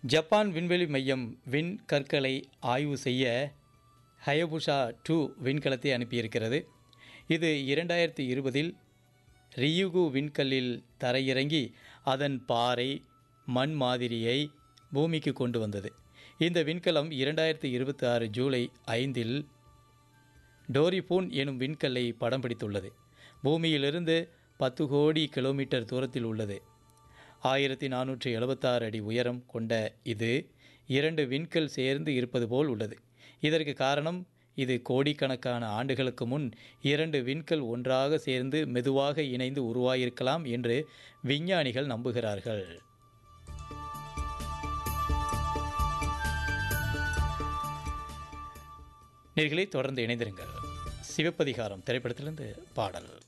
Japan விண்வெளி மையம் விண் கற்களை ஆய்வு செய்ய ஹயபுஷா டூ விண்கலத்தை அனுப்பியிருக்கிறது இது இரண்டாயிரத்தி இருபதில் ரியுகு விண்கல்லில் தரையிறங்கி அதன் பாறை மண் மாதிரியை பூமிக்கு கொண்டு வந்தது இந்த விண்கலம் இரண்டாயிரத்தி இருபத்தி ஆறு ஜூலை ஐந்தில் டோரிபூன் எனும் விண்கல்லை படம் பிடித்துள்ளது பூமியிலிருந்து பத்து கோடி கிலோமீட்டர் தூரத்தில் உள்ளது ஆயிரத்தி நானூற்றி எழுபத்தாறு அடி உயரம் கொண்ட இது இரண்டு விண்கல் சேர்ந்து இருப்பது போல் உள்ளது இதற்கு காரணம் இது கோடிக்கணக்கான ஆண்டுகளுக்கு முன் இரண்டு விண்கல் ஒன்றாக சேர்ந்து மெதுவாக இணைந்து உருவாயிருக்கலாம் என்று விஞ்ஞானிகள் நம்புகிறார்கள் நேர்களை தொடர்ந்து இணைந்திருங்கள் சிவப்பதிகாரம் திரைப்படத்திலிருந்து பாடல்